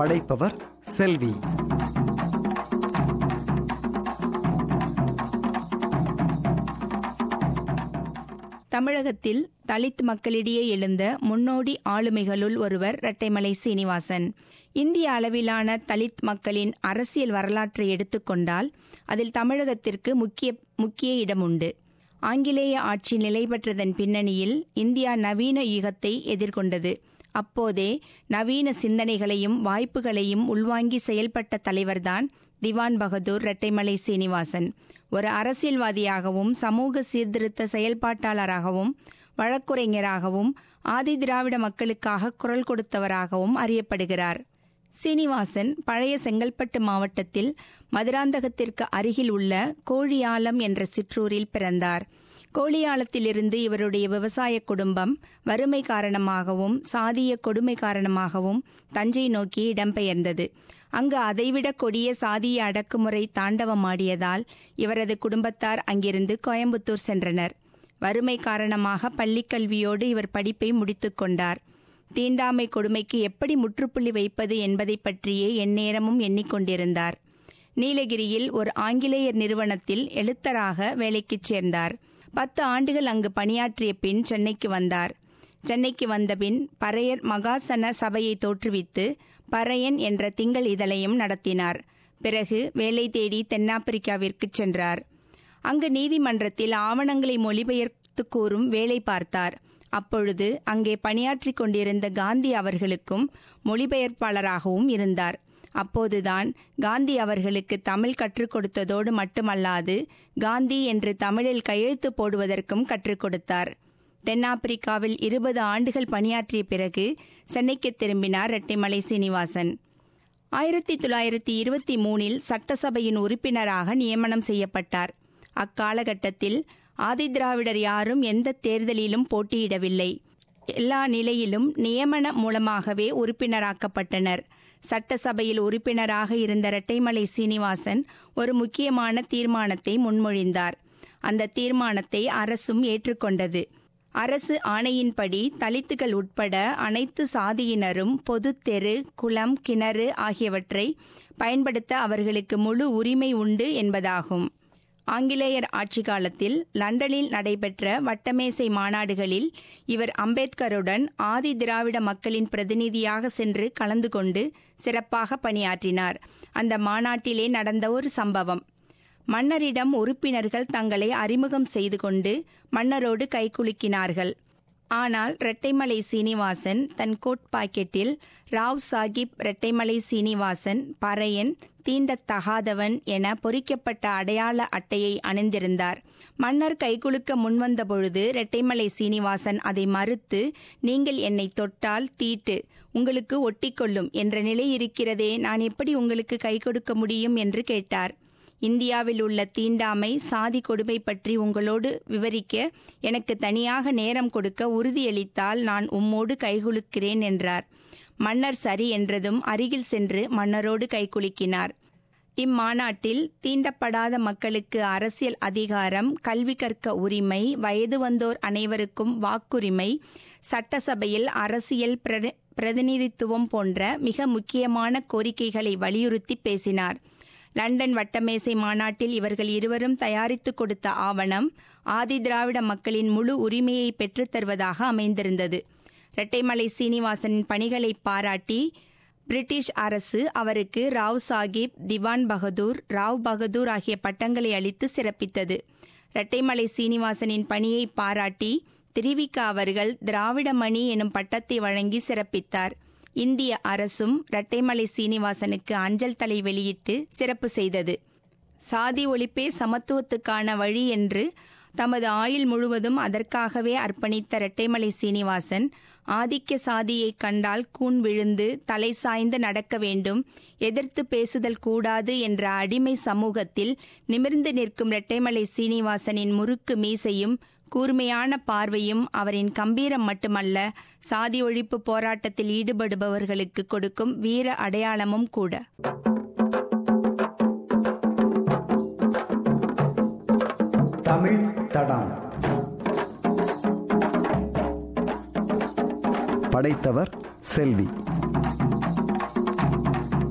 படைப்பவர் செல்வி தமிழகத்தில் தலித் மக்களிடையே எழுந்த முன்னோடி ஆளுமைகளுள் ஒருவர் இரட்டைமலை சீனிவாசன் இந்திய அளவிலான தலித் மக்களின் அரசியல் வரலாற்றை எடுத்துக்கொண்டால் அதில் தமிழகத்திற்கு முக்கிய முக்கிய இடம் உண்டு ஆங்கிலேய ஆட்சி நிலை பெற்றதன் பின்னணியில் இந்தியா நவீன யுகத்தை எதிர்கொண்டது அப்போதே நவீன சிந்தனைகளையும் வாய்ப்புகளையும் உள்வாங்கி செயல்பட்ட தலைவர்தான் திவான் பகதூர் இரட்டைமலை சீனிவாசன் ஒரு அரசியல்வாதியாகவும் சமூக சீர்திருத்த செயல்பாட்டாளராகவும் வழக்குரைஞராகவும் ஆதி திராவிட மக்களுக்காக குரல் கொடுத்தவராகவும் அறியப்படுகிறார் சீனிவாசன் பழைய செங்கல்பட்டு மாவட்டத்தில் மதுராந்தகத்திற்கு அருகில் உள்ள கோழியாலம் என்ற சிற்றூரில் பிறந்தார் கோழியாலத்திலிருந்து இவருடைய விவசாய குடும்பம் வறுமை காரணமாகவும் சாதிய கொடுமை காரணமாகவும் தஞ்சை நோக்கி இடம்பெயர்ந்தது அங்கு அதைவிட கொடிய சாதிய அடக்குமுறை தாண்டவமாடியதால் இவரது குடும்பத்தார் அங்கிருந்து கோயம்புத்தூர் சென்றனர் வறுமை காரணமாக பள்ளிக்கல்வியோடு இவர் படிப்பை முடித்துக் கொண்டார் தீண்டாமை கொடுமைக்கு எப்படி முற்றுப்புள்ளி வைப்பது என்பதை பற்றியே எந்நேரமும் எண்ணிக்கொண்டிருந்தார் நீலகிரியில் ஒரு ஆங்கிலேயர் நிறுவனத்தில் எழுத்தராக வேலைக்குச் சேர்ந்தார் பத்து ஆண்டுகள் அங்கு பணியாற்றிய பின் சென்னைக்கு வந்தார் சென்னைக்கு வந்தபின் பறையர் மகாசன சபையை தோற்றுவித்து பறையன் என்ற திங்கள் இதழையும் நடத்தினார் பிறகு வேலை தேடி தென்னாப்பிரிக்காவிற்கு சென்றார் அங்கு நீதிமன்றத்தில் ஆவணங்களை மொழிபெயர்த்து கூறும் வேலை பார்த்தார் அப்பொழுது அங்கே பணியாற்றிக் கொண்டிருந்த காந்தி அவர்களுக்கும் மொழிபெயர்ப்பாளராகவும் இருந்தார் அப்போதுதான் காந்தி அவர்களுக்கு தமிழ் கற்றுக் கொடுத்ததோடு மட்டுமல்லாது காந்தி என்று தமிழில் கையெழுத்து போடுவதற்கும் கற்றுக் கொடுத்தார் தென்னாப்பிரிக்காவில் இருபது ஆண்டுகள் பணியாற்றிய பிறகு சென்னைக்கு திரும்பினார் ரெட்டிமலை சீனிவாசன் ஆயிரத்தி தொள்ளாயிரத்தி இருபத்தி மூணில் சட்டசபையின் உறுப்பினராக நியமனம் செய்யப்பட்டார் அக்காலகட்டத்தில் ஆதிதிராவிடர் யாரும் எந்த தேர்தலிலும் போட்டியிடவில்லை எல்லா நிலையிலும் நியமன மூலமாகவே உறுப்பினராக்கப்பட்டனர் சட்டசபையில் உறுப்பினராக இருந்த இரட்டைமலை சீனிவாசன் ஒரு முக்கியமான தீர்மானத்தை முன்மொழிந்தார் அந்த தீர்மானத்தை அரசும் ஏற்றுக்கொண்டது அரசு ஆணையின்படி தலித்துகள் உட்பட அனைத்து சாதியினரும் பொது தெரு குளம் கிணறு ஆகியவற்றை பயன்படுத்த அவர்களுக்கு முழு உரிமை உண்டு என்பதாகும் ஆங்கிலேயர் ஆட்சி காலத்தில் லண்டனில் நடைபெற்ற வட்டமேசை மாநாடுகளில் இவர் அம்பேத்கருடன் ஆதி திராவிட மக்களின் பிரதிநிதியாக சென்று கலந்து கொண்டு சிறப்பாக பணியாற்றினார் அந்த மாநாட்டிலே நடந்த ஒரு சம்பவம் மன்னரிடம் உறுப்பினர்கள் தங்களை அறிமுகம் செய்து கொண்டு மன்னரோடு கைகுலுக்கினார்கள் ஆனால் இரட்டைமலை சீனிவாசன் தன் கோட் பாக்கெட்டில் ராவ் சாஹிப் இரட்டைமலை சீனிவாசன் பறையன் தீண்டத்தகாதவன் என பொறிக்கப்பட்ட அடையாள அட்டையை அணிந்திருந்தார் மன்னர் கைகுலுக்க முன்வந்த பொழுது இரட்டைமலை சீனிவாசன் அதை மறுத்து நீங்கள் என்னை தொட்டால் தீட்டு உங்களுக்கு ஒட்டிக்கொள்ளும் என்ற நிலை இருக்கிறதே நான் எப்படி உங்களுக்கு கை கொடுக்க முடியும் என்று கேட்டார் இந்தியாவில் உள்ள தீண்டாமை சாதி கொடுமை பற்றி உங்களோடு விவரிக்க எனக்கு தனியாக நேரம் கொடுக்க உறுதியளித்தால் நான் உம்மோடு கைகுலுக்கிறேன் என்றார் மன்னர் சரி என்றதும் அருகில் சென்று மன்னரோடு கைகுலுக்கினார் இம்மாநாட்டில் தீண்டப்படாத மக்களுக்கு அரசியல் அதிகாரம் கல்வி கற்க உரிமை வயது வந்தோர் அனைவருக்கும் வாக்குரிமை சட்டசபையில் அரசியல் பிரதிநிதித்துவம் போன்ற மிக முக்கியமான கோரிக்கைகளை வலியுறுத்தி பேசினார் லண்டன் வட்டமேசை மாநாட்டில் இவர்கள் இருவரும் தயாரித்து கொடுத்த ஆவணம் ஆதி திராவிட மக்களின் முழு உரிமையை பெற்றுத்தருவதாக அமைந்திருந்தது இரட்டைமலை சீனிவாசனின் பணிகளை பாராட்டி பிரிட்டிஷ் அரசு அவருக்கு ராவ் சாஹிப் திவான் பகதூர் ராவ் பகதூர் ஆகிய பட்டங்களை அளித்து சிறப்பித்தது இரட்டைமலை சீனிவாசனின் பணியை பாராட்டி திருவிக அவர்கள் திராவிடமணி எனும் பட்டத்தை வழங்கி சிறப்பித்தார் இந்திய அரசும் இரட்டைமலை சீனிவாசனுக்கு அஞ்சல் தலை வெளியிட்டு சிறப்பு செய்தது சாதி ஒழிப்பே சமத்துவத்துக்கான வழி என்று தமது ஆயுள் முழுவதும் அதற்காகவே அர்ப்பணித்த இரட்டைமலை சீனிவாசன் ஆதிக்க சாதியை கண்டால் கூன் விழுந்து தலை சாய்ந்து நடக்க வேண்டும் எதிர்த்து பேசுதல் கூடாது என்ற அடிமை சமூகத்தில் நிமிர்ந்து நிற்கும் இரட்டைமலை சீனிவாசனின் முறுக்கு மீசையும் கூர்மையான பார்வையும் அவரின் கம்பீரம் மட்டுமல்ல சாதி ஒழிப்பு போராட்டத்தில் ஈடுபடுபவர்களுக்கு கொடுக்கும் வீர அடையாளமும் கூட தமிழ் தடம் படைத்தவர் செல்வி